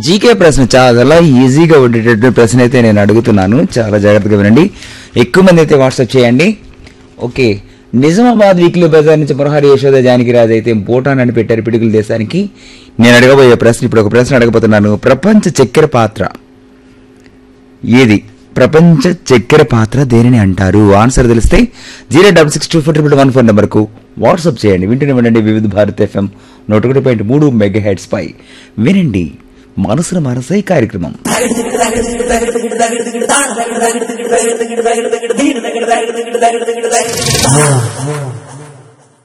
GK ప్రశ్న చాలా ఈజీగా ఉండేటటువంటి ప్రశ్న అయితే నేను అడుగుతున్నాను చాలా జాగ్రత్తగా వినండి ఎక్కువ మంది అయితే వాట్సాప్ చేయండి ఓకే నిజామాబాద్ వీక్లీ బజార్ నుంచి మురహరి యశోద జానకిరాజు అయితే భూటాన్ అని పెట్టారు పిడుగుల దేశానికి నేను అడగబోయే ప్రశ్న ఇప్పుడు ఒక ప్రశ్న అడగబోతున్నాను ప్రపంచ చక్కెర పాత్ర ఏది ప్రపంచ చక్కెర పాత్ర దేనిని అంటారు ఆన్సర్ తెలిస్తే zero double six two four triple one phone నెంబర్కు వాట్సాప్ చేయండి వింటూనే ఉండండి వివిధ భారత్ ఎఫ్ఎం నూట ఒకటి పాయింట్ మూడు మెగా హెడ్స్ పై వినండి మనసుల మనసై కార్యక్రమం ఆ